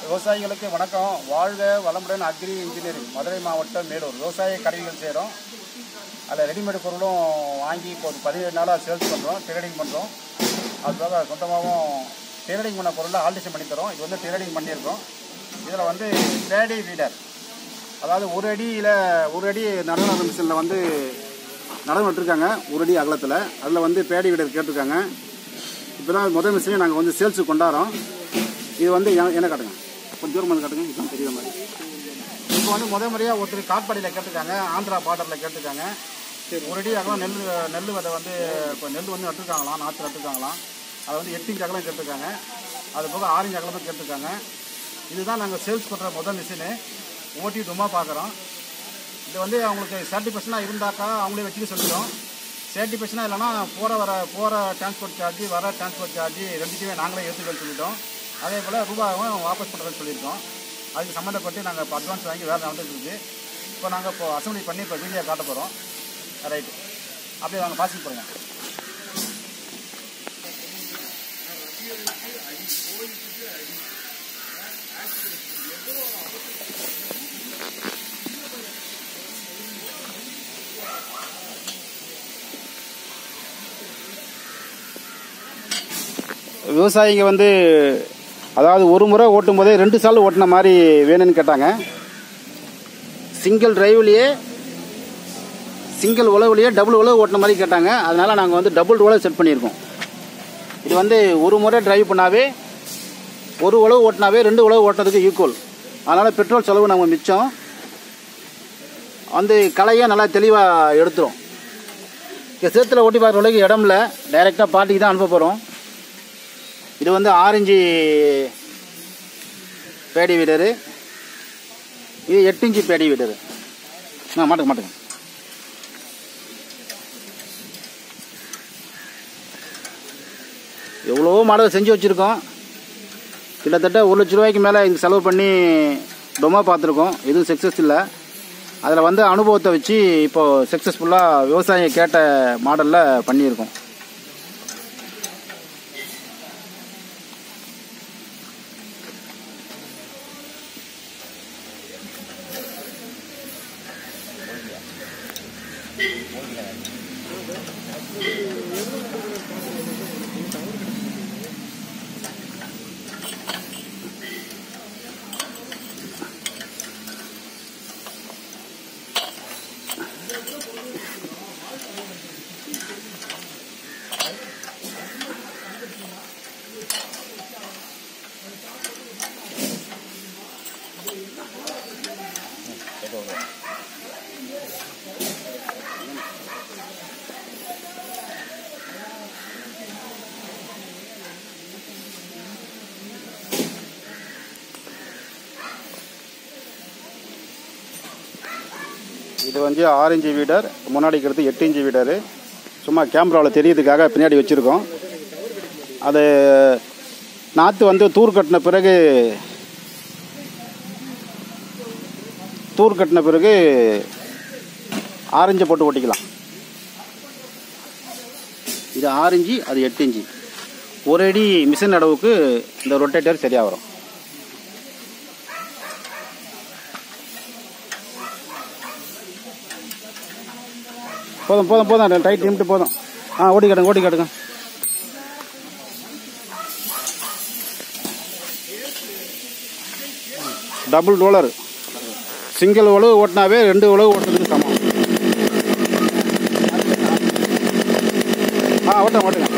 விவசாயிகளுக்கு வணக்கம் வாழ்க வளமுடன் அக்ரி இன்ஜினியரிங் மதுரை மாவட்டம் மேலூர் விவசாய கருவிகள் செய்கிறோம் அதில் ரெடிமேட் பொருளும் வாங்கி இப்போ ஒரு பதினேழு நாளாக சேல்ஸ் பண்ணுறோம் டெய்லரிங் பண்ணுறோம் அதுக்காக சொந்தமாகவும் டெய்லரிங் பண்ண பொருளை ஆல்டிஷன் பண்ணி தரோம் இது வந்து டெய்லரிங் பண்ணியிருக்கோம் இதில் வந்து பேடி வீடர் அதாவது ஒரு அடியில் ஒரு அடி நடன மிஷினில் வந்து நடனம் விட்டுருக்காங்க ஒரு அடி அகலத்தில் அதில் வந்து பேடி வீடர் கேட்டிருக்காங்க இப்போ தான் முதல் மிஷினே நாங்கள் வந்து சேல்ஸுக்கு கொண்டாடுறோம் இது வந்து என- என்ன காட்டுங்க கொஞ்சம் தூரம் வந்து காட்டுங்க இதுதான் தெரியுற மாதிரி இப்போ வந்து முத முறையாக ஒருத்தர் காட்பாடியில் கேட்டிருக்காங்க ஆந்திரா பார்டரில் கேட்டிருக்காங்க சரி ஒரு அடி அகலம் நெல் நெல் விதை வந்து இப்போ நெல் வந்து நட்டுருக்காங்களாம் நாற்று நட்டுருக்காங்களாம் அதை வந்து எட்டு இன்ச் அகலம் கேட்டிருக்காங்க அது போக ஆறு இன்ச் அகலமும் கேட்டிருக்காங்க இதுதான் நாங்கள் சேல்ஸ் பண்ணுற முதல் மிஷினு ஓட்டி சும்மா பார்க்குறோம் இது வந்து அவங்களுக்கு சர்டிஃபிகேஷனாக இருந்தாக்கா அவங்களே வச்சுக்க சொல்லிடும் சர்டிஃபிகேஷனாக இல்லைன்னா போகிற வர போகிற டிரான்ஸ்போர்ட் சார்ஜ் வர டிரான்ஸ்போர்ட் சார்ஜ் ரெண்டுத்தையுமே நாங்களே ஏற்றுக்கன்னு சொல்லிட்டோம் அதே போல் ரூபாயும் வாபஸ் பண்ணுறதுன்னு சொல்லியிருக்கோம் அதுக்கு சம்மந்தப்பட்டு நாங்கள் இப்போ அட்வான்ஸ் வாங்கி வேலை நடந்துட்டு இருக்கு இப்போ நாங்கள் இப்போ அசம்பிளி பண்ணி இப்போ வீடியோ காட்ட போகிறோம் ரைட்டு அப்படியே நாங்கள் பாசிங் பண்ணுங்க விவசாயிங்க வந்து அதாவது ஒரு முறை ஓட்டும் போதே ரெண்டு சால் ஓட்டின மாதிரி வேணும்னு கேட்டாங்க சிங்கிள் டிரைவ்லேயே சிங்கிள் உழவுலையே டபுள் உழவு ஓட்டின மாதிரி கேட்டாங்க அதனால நாங்கள் வந்து டபுள் உழவு செட் பண்ணியிருக்கோம் இது வந்து ஒரு முறை டிரைவ் பண்ணாவே ஒரு உழவு ஓட்டினாவே ரெண்டு உழவு ஓட்டுறதுக்கு ஈக்குவல் அதனால் பெட்ரோல் செலவு நம்ம மிச்சம் வந்து களையை நல்லா தெளிவாக எடுத்துரும் இங்கே சேத்துல ஓட்டி பார்க்குற அளவுக்கு இடம் இல்லை டைரெக்டாக பார்ட்டிக்கு தான் அனுப்ப போகிறோம் இது வந்து ஆரஞ்சு பேடி வீடரு இது எட்டு இன்ச்சு பேடி வீடரு ஆ மாட்டுங்க மாட்டுங்க எவ்வளோ மாடல் செஞ்சு வச்சுருக்கோம் கிட்டத்தட்ட ஒரு லட்ச ரூபாய்க்கு மேலே இதுக்கு செலவு பண்ணி டொமா பார்த்துருக்கோம் எதுவும் சக்ஸஸ் இல்லை அதில் வந்து அனுபவத்தை வச்சு இப்போ சக்ஸஸ்ஃபுல்லாக விவசாயம் கேட்ட மாடலில் பண்ணியிருக்கோம் இது வந்து ஆரஞ்சு வீடர் முன்னாடி இருக்கிறது எட்டு இன்ச்சு வீடரு சும்மா கேமராவில் தெரியறதுக்காக பின்னாடி வச்சுருக்கோம் அது நாற்று வந்து தூர் கட்டின பிறகு தூர் கட்டின பிறகு ஆரஞ்சை போட்டு ஒட்டிக்கலாம் இது ஆரஞ்சு அது எட்டு இன்ச்சு ஒரு அடி மிஷின் அளவுக்கு இந்த ரொட்டேட்டர் சரியாக வரும் போதும் போதும் போதும் டைட் நிமிட்டு போதும் ஆ ஓடி காட்டுங்க ஓடி காட்டுங்க டபுள் ரோலர் சிங்கிள் உழவு ஓட்டினாவே ரெண்டு உழவு ஓட்டுறதுக்கு சமம் ஆ ஓட்ட ஓட்டுங்க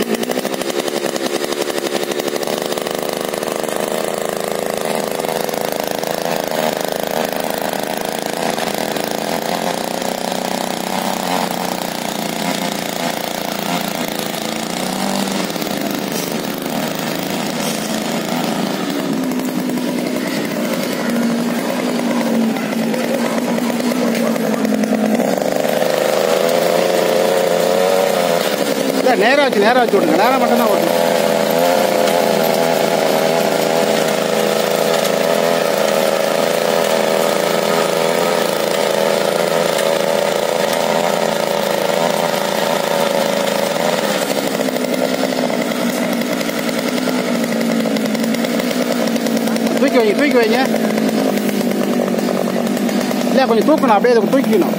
இல்லை நேராக வச்சு நேராக வச்சு விடுங்க நேராக மட்டும்தான் ஓட்டுங்க தூக்கி தூக்கி வைங்க தூக்கி வைங்க இல்லை கொஞ்சம் தூக்கணும் அப்படியே இதை தூக்கிக்கணும்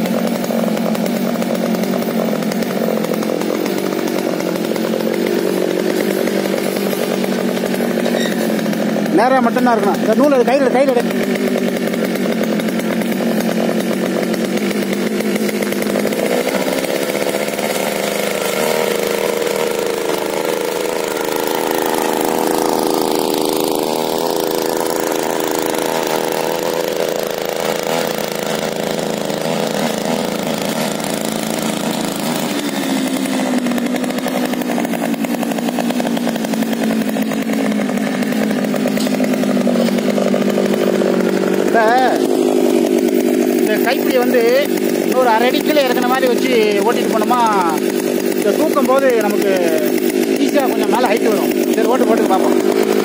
நேராக மட்டும்தான் இருக்கணும் இந்த நூல் எடு, கையில் எடு, கையில் எடு. இந்த இந்த கைப்பிடி வந்து ஒரு அரை அடி கீழே இறக்குன மாதிரி வச்சு ஓட்டிட்டு போனோமா இந்த தூக்கும் போது நமக்கு ஈஸியாக கொஞ்சம் மேலே ஹைட் வரும் சரி ஓட்டு போட்டு பார்ப்போம்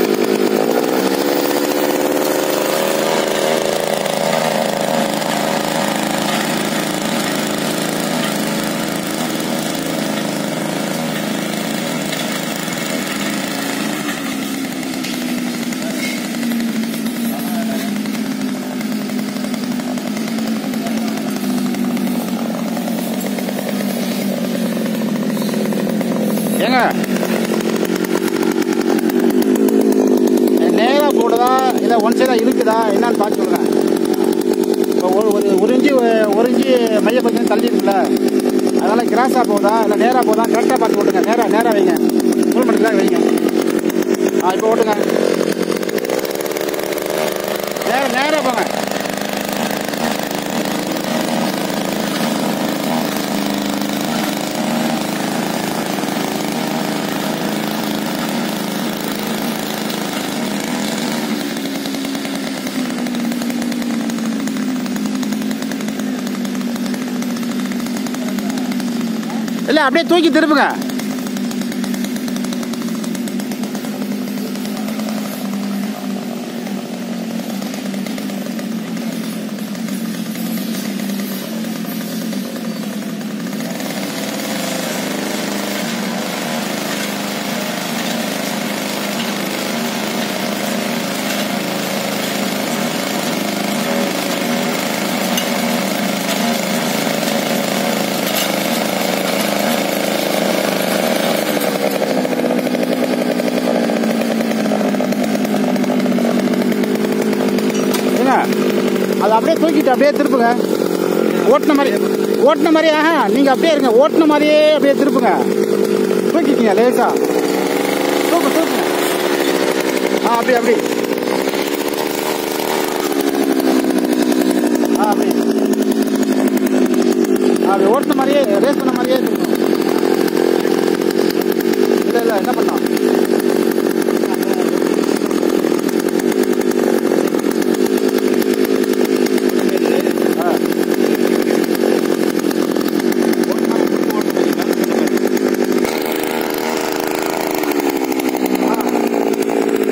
ஏங்க நேராக போடுதா இல்லை ஒன் சைடாக இழுக்குதா என்னன்னு பார்த்து சொல்கிறேன் இப்போ ஒரு ஒரு ஒரு இன்ச்சு ஒரு இன்ச்சு மைய கொஞ்சம் தள்ளி இருக்குல்ல அதனால் கிராஸாக போகுதா இல்லை நேராக போதா கரெக்டாக பார்த்து ஓட்டுங்க நேராக நேராக வைங்க ஃபுல் மணிக்கெலாம் வைங்க ஆ இப்போ ஓட்டுங்க நேராக நேராக போங்க இல்லை அப்படியே தூக்கி திருப்புங்க ஏங்க அதை அப்படியே தூக்கிட்டு அப்படியே திருப்புங்க ஓட்டின மாதிரி ஓட்டின மாதிரி ஆஹா நீங்கள் அப்படியே இருங்க ஓட்டின மாதிரியே அப்படியே திருப்புங்க தூக்கிக்கிங்க லேசா தூக்கு தூக்குங்க ஆ அப்படி அப்படி ஆ அப்படி ஆ, அப்படி ஓட்டின மாதிரியே ரேஸ் பண்ண மாதிரியே